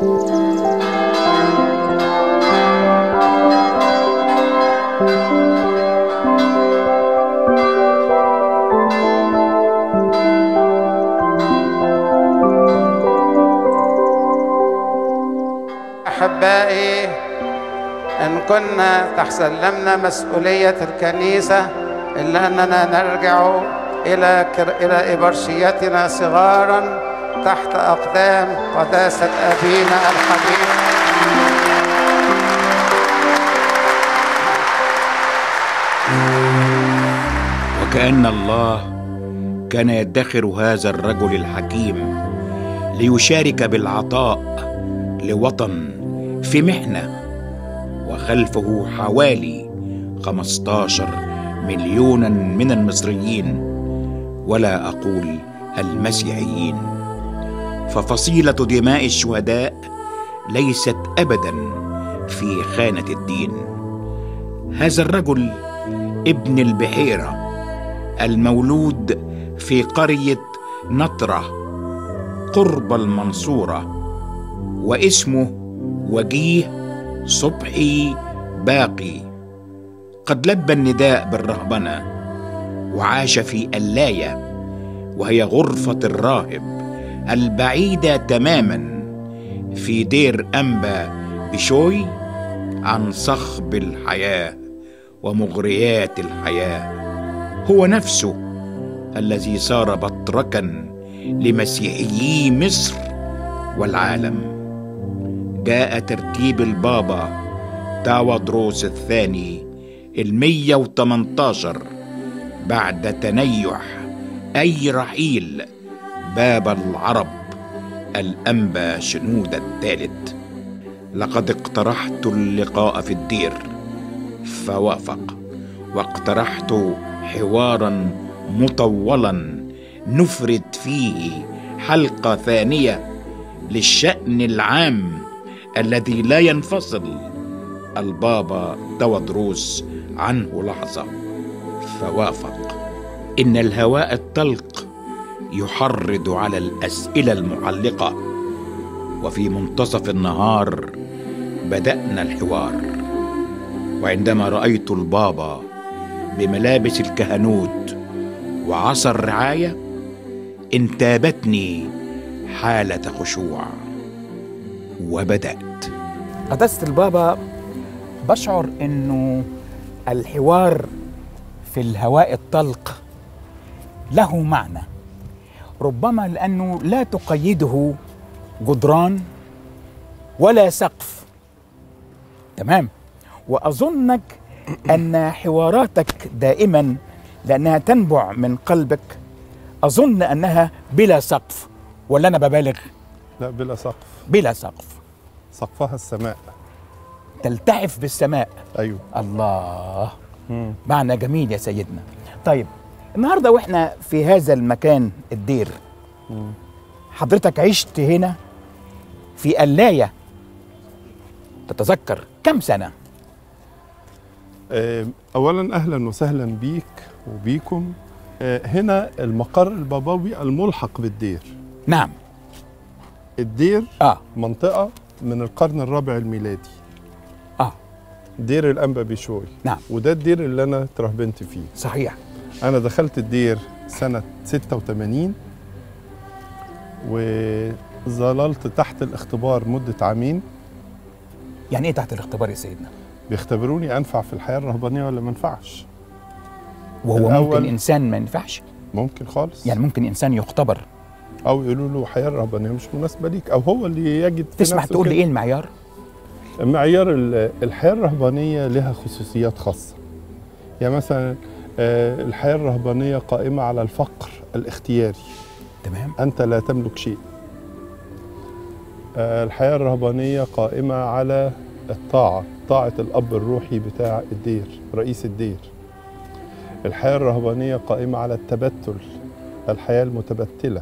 أحبائي إن كنا تحسلمنا مسؤولية الكنيسة إلا أننا نرجع إلى كر... إلى إبرشيتنا صغارا تحت أقدام قداسة أبينا الحبيب وكأن الله كان يدخر هذا الرجل الحكيم ليشارك بالعطاء لوطن في محنة وخلفه حوالي 15 مليونا من المصريين ولا أقول المسيحيين ففصيلة دماء الشهداء ليست أبدا في خانة الدين هذا الرجل ابن البحيرة المولود في قرية نطرة قرب المنصورة واسمه وجيه صبحي باقي قد لبى النداء بالرهبنة وعاش في اللاية وهي غرفة الراهب البعيدة تماما في دير أنبا بشوي عن صخب الحياة ومغريات الحياة هو نفسه الذي صار بطركا لمسيحيي مصر والعالم جاء ترتيب البابا تاودروس الثاني المية وتمنتاشر بعد تنيح أي رحيل باب العرب الأنبا شنودة الثالث لقد اقترحت اللقاء في الدير فوافق واقترحت حوارا مطولا نفرد فيه حلقه ثانيه للشان العام الذي لا ينفصل البابا تودروس عنه لحظه فوافق ان الهواء الطلق يحرض على الاسئله المعلقه وفي منتصف النهار بدانا الحوار وعندما رايت البابا بملابس الكهنوت وعصا الرعايه انتابتني حاله خشوع وبدات قداسة البابا بشعر انه الحوار في الهواء الطلق له معنى ربما لانه لا تقيده جدران ولا سقف تمام واظنك ان حواراتك دائما لانها تنبع من قلبك اظن انها بلا سقف ولا انا ببالغ لا بلا سقف بلا سقف سقفها السماء تلتحف بالسماء ايوه الله مم. معنى جميل يا سيدنا طيب النهارده واحنا في هذا المكان الدير مم. حضرتك عشت هنا في قلاية تتذكر كم سنة آه، اولا اهلا وسهلا بيك وبيكم آه، هنا المقر البابوي الملحق بالدير نعم الدير اه منطقه من القرن الرابع الميلادي اه دير الانبا بشوي نعم وده الدير اللي انا ترهبنت فيه صحيح انا دخلت الدير سنه 86 وظللت تحت الاختبار مده عامين يعني ايه تحت الاختبار يا سيدنا بيختبروني انفع في الحياه الرهبانيه ولا ما انفعش وهو الأول- ممكن انسان ما ينفعش ممكن خالص يعني ممكن انسان يختبر او يقولوا له الحياه الرهبانيه مش مناسبه ليك او هو اللي يجد في تسمح نفسه تقول لي كده. ايه المعيار معيار ال- الحياه الرهبانيه لها خصوصيات خاصه يعني مثلا آه، الحياه الرهبانيه قائمه على الفقر الاختياري تمام انت لا تملك شيء آه، الحياه الرهبانيه قائمه على الطاعه طاعه الاب الروحي بتاع الدير رئيس الدير الحياه الرهبانيه قائمه على التبتل الحياه المتبتله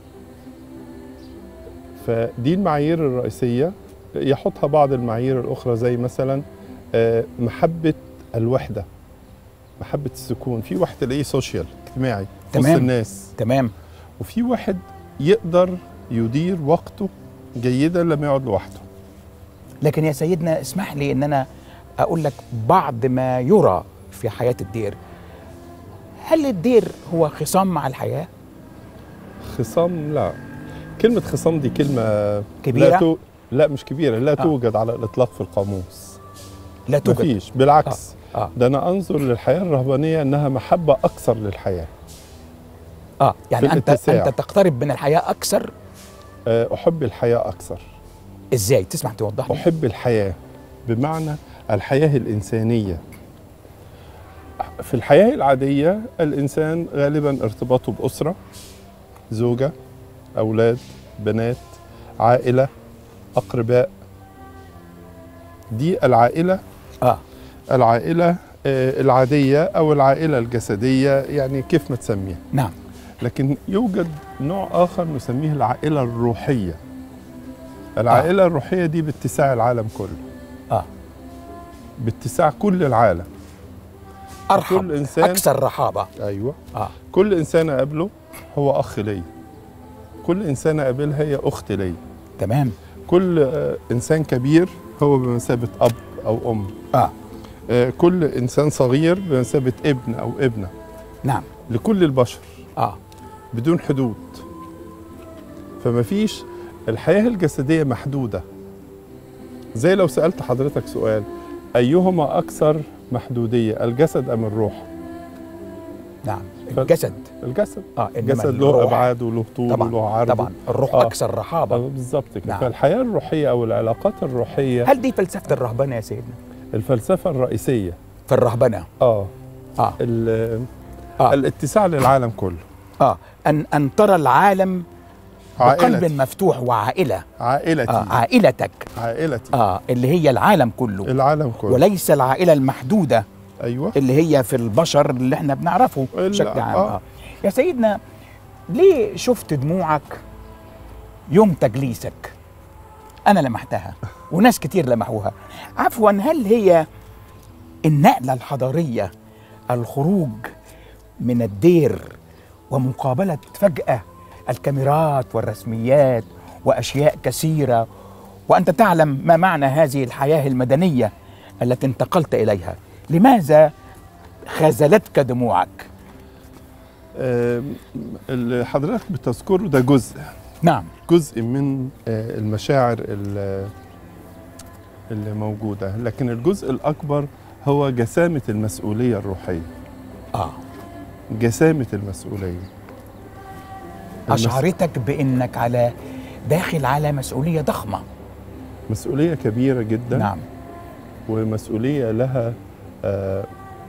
فدي المعايير الرئيسيه يحطها بعض المعايير الاخرى زي مثلا آه، محبه الوحده محبه السكون في واحد تلاقيه سوشيال اجتماعي في وسط تمام. الناس تمام وفي واحد يقدر يدير وقته جيدا لما يقعد لوحده لكن يا سيدنا اسمح لي ان انا اقول لك بعض ما يرى في حياه الدير هل الدير هو خصام مع الحياه خصام لا كلمة خصام دي كلمة كبيرة؟ لا, تو... لا مش كبيرة لا آه. توجد على الإطلاق في القاموس لا توجد مفيش بالعكس آه. آه. ده أنا أنظر للحياة الرهبانية أنها محبة أكثر للحياة اه يعني في انت الاتساع. انت تقترب من الحياه اكثر آه، أحب الحياة أكثر ازاي تسمح توضح لي أحب الحياة بمعنى الحياة الإنسانية في الحياة العادية الإنسان غالبا ارتباطه بأسرة زوجة أولاد بنات عائلة أقرباء دي العائلة اه العائلة آه، العادية أو العائلة الجسدية يعني كيف ما تسميها نعم لكن يوجد نوع آخر نسميه العائلة الروحية العائلة الروحية دي باتساع العالم كله اه باتساع كل العالم ارحب كل إنسان- اكثر رحابه أيوة اه كل إنسان أقابله هو أخ لي كل إنسان أقابلها هي أخت لي تمام كل آه، إنسان كبير هو بمثابة أب أو أم اه آه، كل إنسان صغير بمثابة ابن أو ابنة نعم لكل البشر اه بدون حدود فما فيش الحياة الجسدية محدودة زي لو سألت حضرتك سؤال أيهما أكثر محدودية الجسد أم الروح نعم ف- الجسد الجسد اه إنما الجسد له الروح- أبعاد وله طول طبعا وله عرض طبعا الروح آه. اكثر رحابه آه، بالظبط كده نعم. فالحياة الروحية أو العلاقات الروحية هل دي فلسفه الرهبنه يا سيدنا الفلسفة الرئيسية في الرهبنه آه, اه ال- آه. الاتساع للعالم كله اه ان ان ترى العالم بقلب عائلتي مفتوح وعائله عائلتي آه عائلتك عائلتي اه اللي هي العالم كله العالم كله وليس العائله المحدوده أيوه اللي هي في البشر اللي احنا بنعرفه لا، بشكل عام آه. آه. يا سيدنا ليه شفت دموعك يوم تجليسك انا لمحتها وناس كتير لمحوها عفوا هل هي النقله الحضاريه الخروج من الدير ومقابله فجاه الكاميرات والرسميات واشياء كثيره وانت تعلم ما معنى هذه الحياه المدنيه التي انتقلت اليها لماذا خذلتك دموعك آم، اللي حضرتك بتذكره ده جزء نعم جزء من آه، المشاعر ال- اللي موجودة لكن الجزء الأكبر هو جسامة المسؤولية الروحية اه جسامة المسؤولية المس- اشعرتك بانك على داخل على مسؤوليه ضخمه مسؤولية كبيرة جدا نعم ومسؤولية لها آه،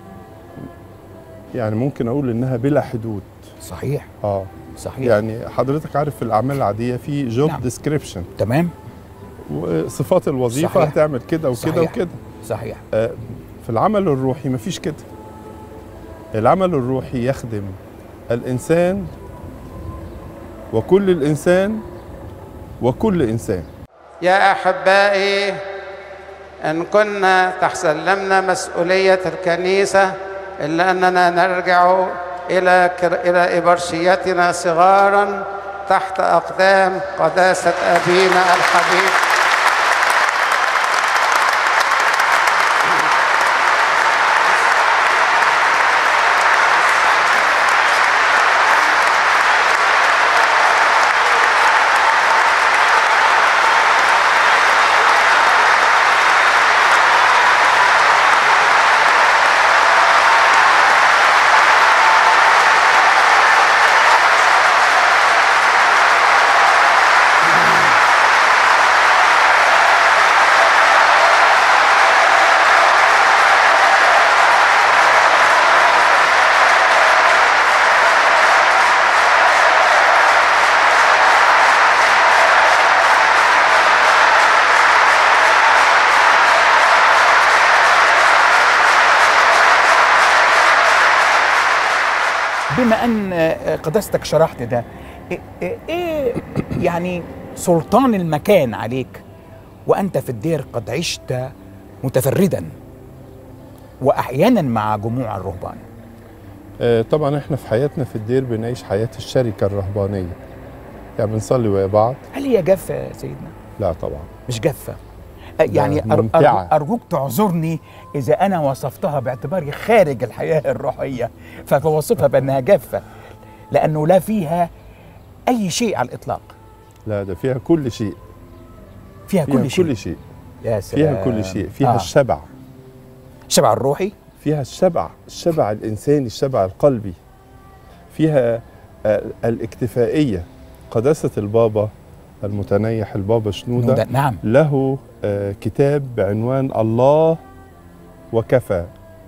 يعني ممكن أقول إنها بلا حدود صحيح اه صحيح يعني حضرتك عارف في الأعمال العادية في جوب نعم. ديسكريبشن تمام وصفات الوظيفة صحيح. هتعمل كده وكده صحيح. وكده صحيح آه، في العمل الروحي مفيش كده العمل الروحي يخدم الإنسان وكل الإنسان وكل إنسان يا احبائي ان كنا تحسلمنا مسؤوليه الكنيسه الا اننا نرجع الى كر... الى ابرشيتنا صغارا تحت اقدام قداسه ابينا الحبيب بما ان آه، قداستك شرحت ده إيه- ايه إيه يعني سلطان المكان عليك وانت في الدير قد عشت متفردا واحيانا مع جموع الرهبان آه، طبعا احنا في حياتنا في الدير بنعيش حياة الشركة الرهبانية يعني بنصلي ويا بعض هل هي جافه يا سيدنا لا طبعا مش جافه أ- يعني أر- ممتعة. أر- ارجوك تعذرني اذا انا وصفتها باعتباري خارج الحياه الروحيه فبوصفها بانها جافه لانه لا فيها اي شيء على الاطلاق لا ده فيها كل شيء فيها, فيها كل شيء كل شيء يا سلام فيها كل شيء فيها آه. الشبع الشبع الروحي فيها الشبع الشبع الإنساني الشبع القلبي فيها آه، الاكتفائية قداسة البابا المتنيح البابا شنودة نعم له آه، كتاب بعنوان الله وكفى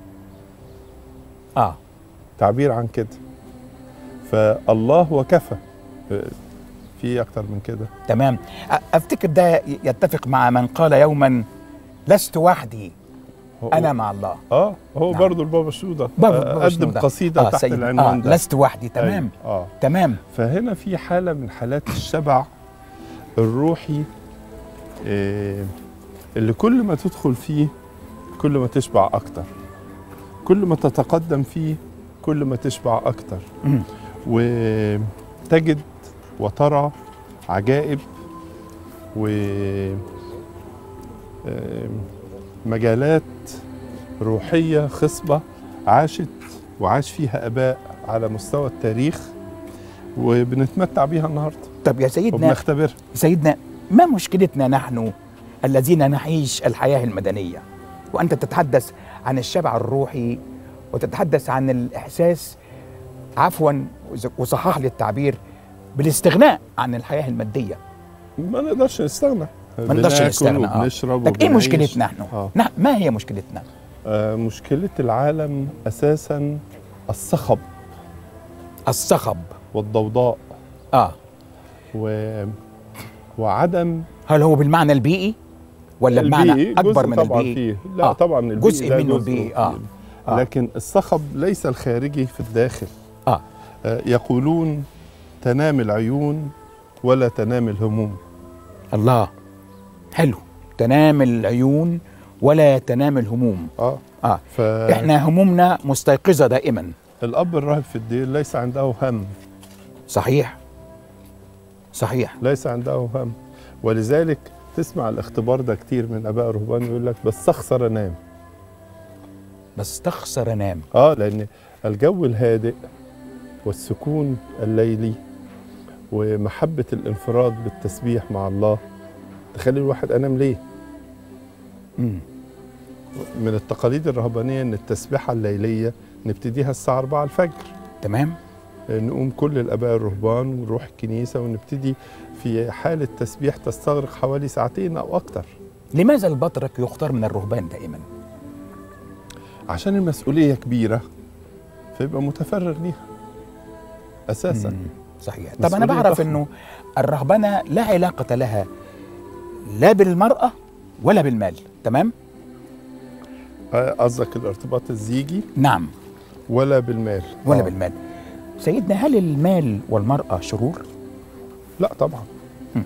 اه تعبير عن كده فالله وكفى آه، في أكتر من كده تمام أ- افتكر ده يتفق مع من قال يوما لست وحدي هو- انا مع الله اه هو نعم. برضه البابا شنودة برضه آه، البابا قدم شنودة. قصيدة آه تحت سيد. العنوان آه ده لست وحدي تمام أيوة. اه تمام فهنا في حالة من حالات الشبع الروحي آه، اللي كل ما تدخل فيه كل ما تشبع أكتر كل ما تتقدم فيه كل ما تشبع أكتر مم. وتجد وترى عجائب و آه، مجالات روحية خصبة عاشت وعاش فيها آباء على مستوى التاريخ وبنتمتع بيها النهارده طب يا سيدنا وبنختبرها سيدنا ما مشكلتنا نحن الذين نعيش الحياة المدنية وأنت تتحدث عن الشبع الروحي وتتحدث عن الإحساس عفوا وصحح لي التعبير بالاستغناء عن الحياة المادية ما نقدرش نستغنى ما نقدرش بناكل نستغنى آه. وبنشرب طب ايه وبنعيش. مشكلتنا نحن؟ آه. نعم ما هي مشكلتنا؟ آه مشكلة العالم أساسا الصخب الصخب والضوضاء اه و... وعدم هل هو بالمعنى البيئي ولا بمعنى البيئي اكبر جزء من طبعا البيئي؟ فيه لا آه. طبعا البيئي جزء ده منه جزء البيئي آه. آه. لكن الصخب ليس الخارجي في الداخل اه آه يقولون تنام العيون ولا تنام الهموم الله حلو تنام العيون ولا تنام الهموم اه اه فاحنا احنا همومنا مستيقظه دائما الاب الراهب في الدير ليس عنده هم صحيح صحيح ليس عنده هم ولذلك تسمع الاختبار ده كتير من اباء الرهبان يقول لك بس اخسر انام بس تخسر انام اه لان الجو الهادئ والسكون الليلي ومحبه الانفراد بالتسبيح مع الله تخلي الواحد انام ليه مم. من التقاليد الرهبانيه ان التسبيحه الليليه نبتديها الساعه 4 الفجر تمام نقوم كل الاباء الرهبان ونروح الكنيسه ونبتدي في حاله تسبيح تستغرق حوالي ساعتين او اكتر لماذا البطرك يختار من الرهبان دائما عشان المسؤوليه كبيره فيبقى متفرغ ليها اساسا مم. صحيح طب انا مسؤولية بعرف ضخمة. انه الرهبنه لا علاقه لها لا بالمراه ولا بالمال تمام آه، قصدك الارتباط الزيجي نعم ولا بالمال ولا آه. بالمال سيدنا هل المال والمراه شرور لا طبعا مم.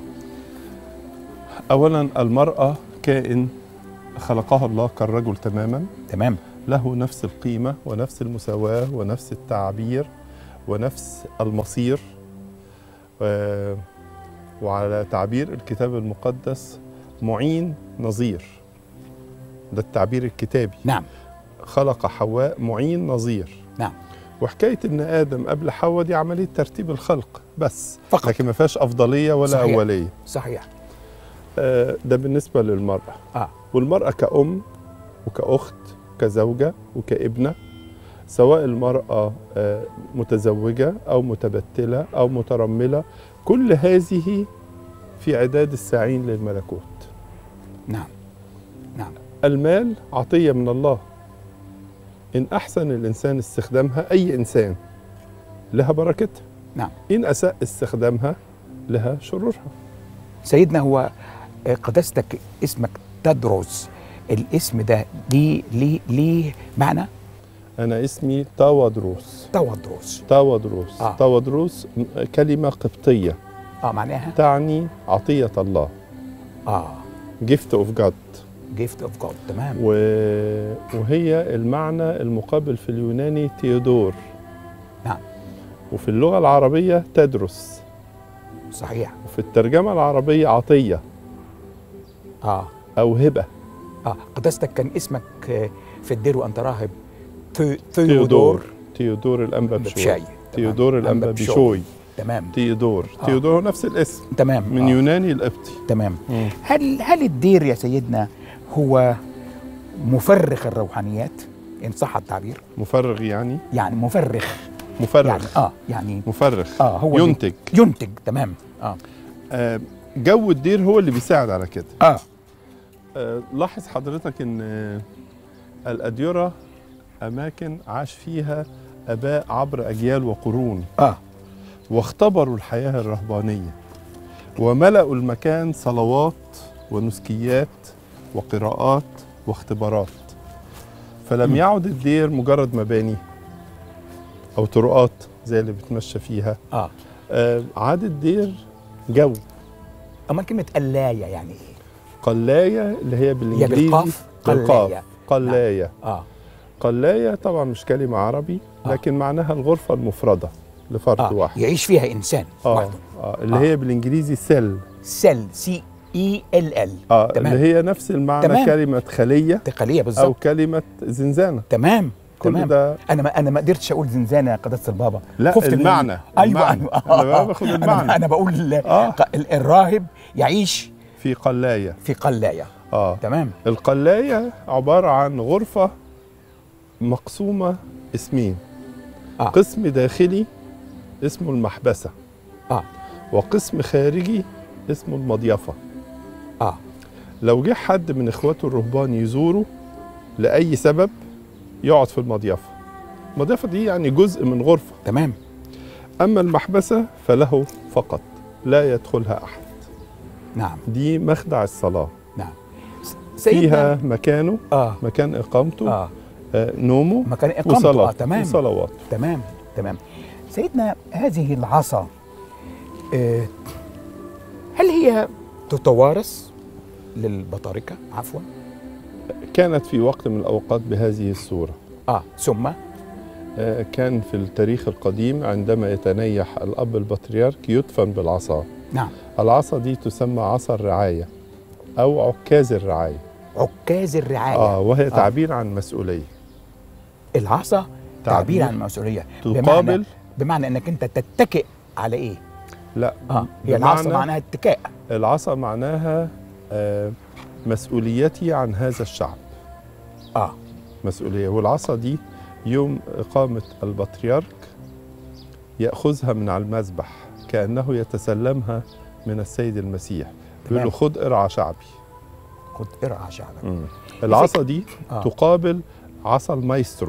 اولا المراه كائن خلقها الله كالرجل تماما تمام له نفس القيمه ونفس المساواه ونفس التعبير ونفس المصير آه، وعلى تعبير الكتاب المقدس معين نظير ده التعبير الكتابي نعم خلق حواء معين نظير نعم وحكايه ان ادم قبل حواء دي عمليه ترتيب الخلق بس فقط. لكن ما فيهاش افضليه ولا صحيح. اوليه صحيح آه، ده بالنسبه للمراه اه والمراه كأم وكأخت وكزوجه وكابنه سواء المراه آه، متزوجه او متبتله او مترمله كل هذه في عداد الساعين للملكوت نعم نعم المال عطيه من الله ان احسن الانسان استخدامها اي انسان لها بركتها نعم ان اساء استخدامها لها شرورها سيدنا هو آه، قداستك اسمك تدرس الاسم ده ليه ليه ليه معنى انا اسمي تاودروس تودروس تاودروس آه. تاودروس م- كلمه قبطيه اه معناها تعني عطيه الله اه gift of God جيفت اوف جاد تمام و... وهي المعنى المقابل في اليوناني تيودور نعم وفي اللغه العربيه تدرس صحيح وفي الترجمة العربية عطية اه أو هبة اه قداستك كان اسمك آه، في الدير وانت راهب ثيو- تيودور ثيودور تيودور الأنبا بشوي بشاي تيودور الأنبا بشوي تمام تيودور آه. تيودور نفس الاسم تمام من آه. يوناني القبطي تمام هل هل الدير يا سيدنا هو مفرخ الروحانيات ان صح التعبير مفرغ يعني يعني مفرخ مفرغ يعني اه يعني مفرغ اه هو اللي- ينتج ينتج تمام اه آه، جو الدير هو اللي بيساعد على كده اه آه، لاحظ حضرتك ان آه، الأديرة أماكن عاش فيها آباء عبر أجيال وقرون اه واختبروا الحياة الرهبانية وملأوا المكان صلوات ونسكيات وقراءات واختبارات فلم مم. يعد الدير مجرد مباني أو طرقات زي اللي بتمشى فيها اه آه، عاد الدير جو امال كلمه قلايه يعني ايه قلاية اللي هي بالإنجليزي بالقاف؟ بالقاف قلاية. قلاية اه قلاية طبعا مش كلمة عربي آه. لكن معناها الغرفة المفردة لفرد اه واحد يعيش فيها انسان اه, وحده آه اللي آه. هي بالإنجليزي سيل سيل سي اي ال ال اه تمام. اللي هي نفس المعنى تمام. كلمة خلية تقاليه أو بالظبط كلمة زنزانة تمام كل تمام ده انا ما انا ما قدرتش اقول زنزانه يا قداسه البابا لا خفت إن- المعنى ايوه المعنى. ايوه أنا بقى باخد المعنى انا, أنا بقول آه. ق- ال- الراهب يعيش في قلاية في قلايه اه تمام القلاية عبارة عن غرفة مقسومة اسمين آه. قسم داخلي اسمه المحبسة اه وقسم خارجي اسمه المضيفة اه لو جه حد من اخواته الرهبان يزوره لأي سبب يقعد في المضيفة المضيفة دي يعني جزء من غرفة تمام أما المحبسة فله فقط لا يدخلها أحد نعم دي مخدع الصلاة نعم س- سيدنا فيها مكانه اه مكان إقامته اه آه نومه مكان اقامته وصلاة اه تمام وصلوات تمام تمام سيدنا هذه العصا آه هل هي تتوارث للبطاركه عفوا كانت في وقت من الأوقات بهذه الصورة اه ثم آه كان في التاريخ القديم عندما يتنيح الأب البطريرك يدفن بالعصا نعم العصا دي تسمى عصا الرعاية أو عكاز الرعاية عكاز الرعايه آه وهي آه. تعبير عن مسؤولية العصا تعبير تعبير عن المسؤوليه بمعنى تقابل بمعنى انك انت تتكئ على ايه لا اه هي العصا بمعنى معناها اتكاء العصا معناها آه مسؤوليتي عن هذا الشعب اه مسؤولية والعصا دي يوم إقامة البطريرك يأخذها من على المذبح كأنه يتسلمها من السيد المسيح بيقول له تمام. خد ارعى شعبي خد ارعى شعبك العصا دي آه. تقابل عصا المايسترو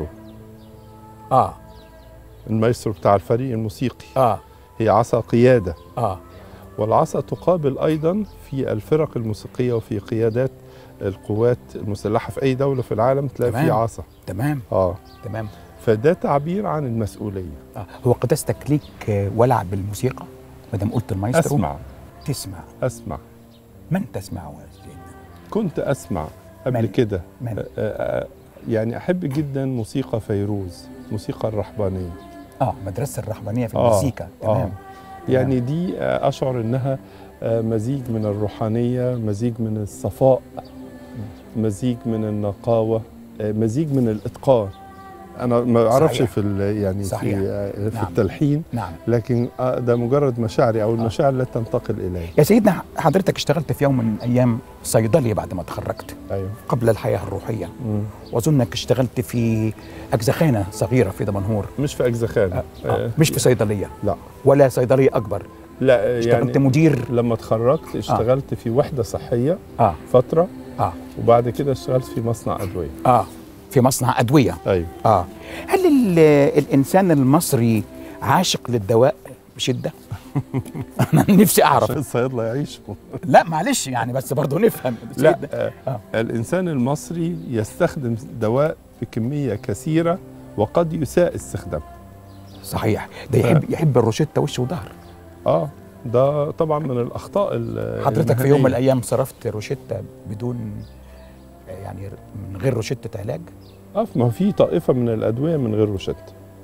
اه المايسترو بتاع الفريق الموسيقي اه هي عصا قيادة اه والعصا تقابل أيضا في الفرق الموسيقية وفي قيادات القوات المسلحة في أي دولة في العالم تلاقي تمام. في عصا تمام آه تمام فده تعبير عن المسؤولية آه. هو قداستك ليك آه، ولع بالموسيقى ما دام قلت المايسترو أسمع تسمع أسمع من تسمعه يا سيدنا كنت أسمع قبل من؟ كده من آه، آه، يعني أحب جدا موسيقى فيروز موسيقى الرحبانية اه مدرسه الرحبانيه في آه، المزيكا تمام آه. يعني دي آه، أشعر إنها آه، مزيج من الروحانية مزيج من الصفاء مزيج من النقاوة آه، مزيج من الإتقان أنا ما أعرفش صحيح. في ال- يعني صحيح. في آه، في نعم. التلحين نعم لكن آه، ده مجرد مشاعري أو المشاعر لا تنتقل إلي يا سيدنا حضرتك اشتغلت في يوم من الايام صيدلي بعد ما تخرجت أيوه قبل الحياه الروحيه مم. واظنك اشتغلت في اجزخانه صغيره في دمنهور مش في أجزخان آه. آه. مش في صيدليه لا ولا صيدليه اكبر لا آه، اشتغلت يعني مدير لما اتخرجت اشتغلت في وحدة صحية اه فترة اه وبعد كده اشتغلت في مصنع أدوية اه في مصنع ادويه أيوه اه هل ال- الانسان المصري عاشق للدواء بشده انا نفسي عشان اعرف الصيادلة يعيشوا لا معلش يعني بس برضه نفهم لا سيدنا. آه. آه. الإنسان المصري يستخدم دواء بكمية كثيرة وقد يساء استخدامه صحيح ده يحب يحب الروشته وش وظهر اه ده طبعا من الأخطاء ال- حضرتك في يوم من المهنية. الايام صرفت روشته بدون يعني من غير روشته علاج اه ما هو في طائفة من الأدوية من غير روشتة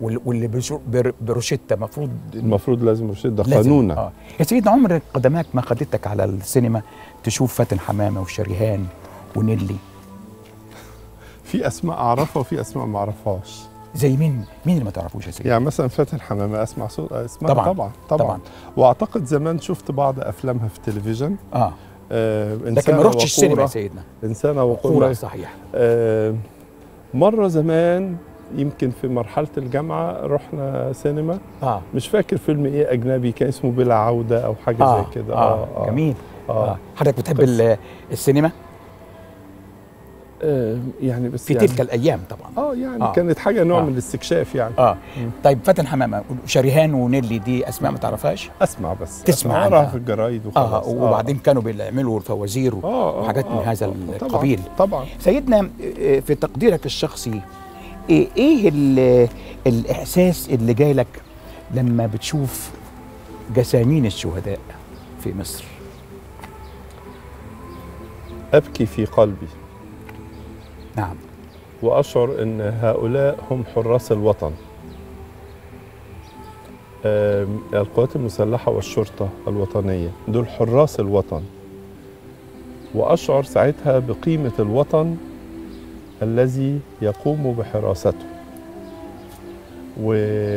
وال- واللي بشو- بر- بروشيتا المفروض المفروض لازم يرشد ده لازم. قانونا اه يا سيدنا عمر قدماك ما خدتك على السينما تشوف فاتن حمامه وشريهان ونيلي في اسماء اعرفها وفي اسماء ما اعرفهاش زي مين مين اللي ما تعرفوش يا سيدي يعني مثلا فاتن حمامه اسمع صوت اسمها طبعاً. طبعا طبعا, طبعاً. طبعا. واعتقد زمان شفت بعض افلامها في التلفزيون اه آه لكن إنسانة ما رحتش السينما يا وقورة. سيدنا انسانه قورة وقوره صحيح آه مره زمان يمكن في مرحله الجامعه رحنا سينما اه مش فاكر فيلم ايه اجنبي كان اسمه بلا عوده او حاجه اه زي كده آه. آه. جميل آه. آه. حضرتك بتحب بس- ال- السينما آه يعني بس في يعني تلك الايام طبعا اه يعني آه. آه. كانت حاجه نوع آه. آه. من الاستكشاف يعني اه طيب فاتن حمامه شريهان ونيلي دي اسماء ما تعرفهاش اسمع بس تسمع أسمع أقراها عنها. في الجرايد اه وخلاص وبعدين كانوا بيعملوا الفوازير آه آه وحاجات من آه هذا آه القبيل طبعا, طبعا. سيدنا آه، في تقديرك الشخصي ايه إيه ال- الاحساس اللي جاي لك لما بتشوف جسامين الشهداء في مصر ابكي في قلبي نعم واشعر ان هؤلاء هم حراس الوطن آم، القوات المسلحه والشرطه الوطنيه دول حراس الوطن واشعر ساعتها بقيمه الوطن الذي يقوم بحراسته و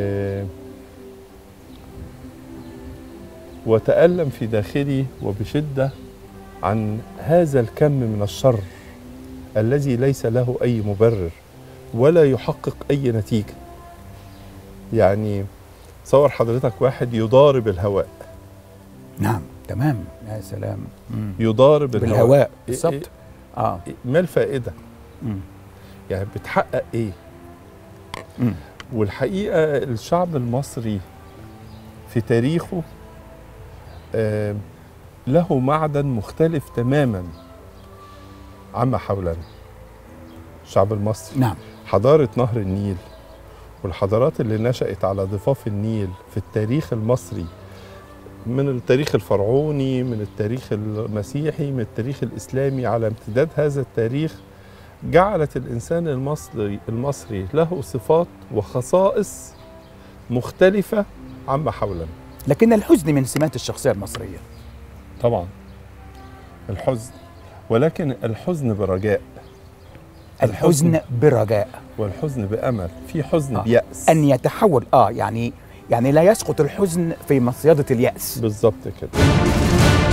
وتألم في داخلي وبشدة عن هذا الكم من الشر الذي ليس له أي مبرر ولا يحقق أي نتيجة يعني تصور حضرتك واحد يضارب الهواء نعم تمام يا سلام مم. يضارب الهواء بالهواء إيه- بالظبط اه إيه- ما الفائدة مم. يعني بتحقق ايه مم. والحقيقة الشعب المصري في تاريخه آه، له معدن مختلف تماما عما حولنا الشعب المصري نعم حضارة نهر النيل والحضارات اللي نشأت على ضفاف النيل في التاريخ المصري من التاريخ الفرعوني من التاريخ المسيحي من التاريخ الإسلامي على امتداد هذا التاريخ جعلت الإنسان المصري المصري له صفات وخصائص مختلفة عما حولنا لكن الحزن من سمات الشخصيه المصريه طبعا الحزن ولكن الحزن برجاء الحزن برجاء والحزن بأمل في حزن آه. بيأس ان يتحول اه يعني يعني لا يسقط الحزن في مصيده الياس بالظبط كده